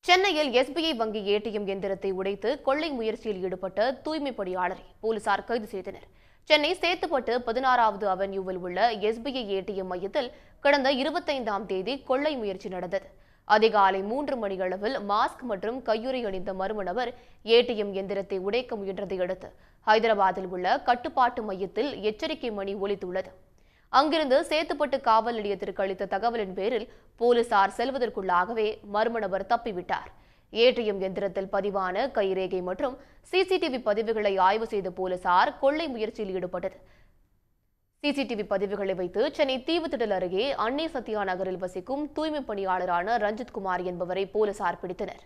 சென்னையில் எஸ்பிஐ வங்கி ஏடிஎம் எந்திரத்தை உடைத்து கொள்ளை முயற்சியில் ஈடுபட்ட தூய்மை பணியாளரை போலீசார் கைது செய்தனர் சென்னை சேத்துப்பட்டு பதினாறாவது அவென்யூவில் உள்ள எஸ்பிஐ ஏடிஎம் மையத்தில் கடந்த இருபத்தைந்தாம் தேதி கொள்ளை முயற்சி நடந்தது அதிகாலை மூன்று மணியளவில் மாஸ்க் மற்றும் கையுறை அணிந்த மர்ம நபர் ஏடிஎம் எந்திரத்தை உடைக்க முயன்றதை அடுத்து ஹைதராபாத்தில் உள்ள கட்டுப்பாட்டு மையத்தில் எச்சரிக்கை மணி ஒலித்துள்ளது அங்கிருந்து சேத்துப்பட்டு காவல் நிலையத்திற்கு அளித்த தகவலின் பேரில் போலீசார் செல்வதற்குள்ளாகவே மர்ம நபர் தப்பிவிட்டார் ஏடிஎம் எந்திரத்தில் பதிவான கைரேகை மற்றும் சிசிடிவி பதிவுகளை ஆய்வு செய்த போலீசார் கொள்ளை முயற்சியில் ஈடுபட்டது சிசிடிவி பதிவுகளை வைத்து சென்னை தீவுத்திடல் அருகே அன்னை சத்யா நகரில் வசிக்கும் தூய்மை பணியாளரான ரஞ்சித் குமார் என்பவரை போலீசார் பிடித்தனர்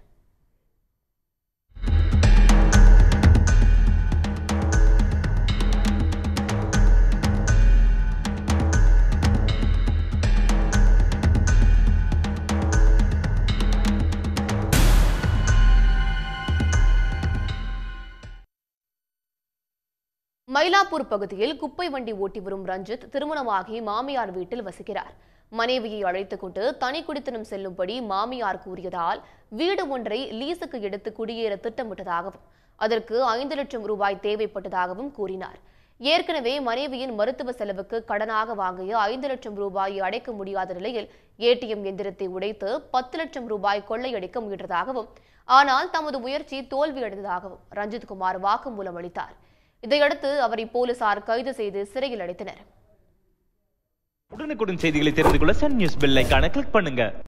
மயிலாப்பூர் பகுதியில் குப்பை வண்டி ஓட்டி வரும் ரஞ்சித் திருமணமாகி மாமியார் வீட்டில் வசிக்கிறார் மனைவியை அழைத்துக் கொண்டு தனி குடித்தனம் செல்லும்படி மாமியார் கூறியதால் வீடு ஒன்றை லீஸுக்கு எடுத்து குடியேற திட்டமிட்டதாகவும் அதற்கு ஐந்து லட்சம் ரூபாய் தேவைப்பட்டதாகவும் கூறினார் ஏற்கனவே மனைவியின் மருத்துவ செலவுக்கு கடனாக வாங்கிய ஐந்து லட்சம் ரூபாயை அடைக்க முடியாத நிலையில் ஏடிஎம் எந்திரத்தை உடைத்து பத்து லட்சம் ரூபாய் கொள்ளையடிக்க முயன்றதாகவும் ஆனால் தமது முயற்சி தோல்வியடைந்ததாகவும் ரஞ்சித் குமார் வாக்குமூலம் அளித்தார் இதையடுத்து அவரை போலீசார் கைது செய்து சிறையில் அடைத்தனர் உடனுக்குடன் செய்திகளை தெரிந்து கொள்ள சன் நியூஸ் பெல் ஐகானை கிளிக் பண்ணுங்க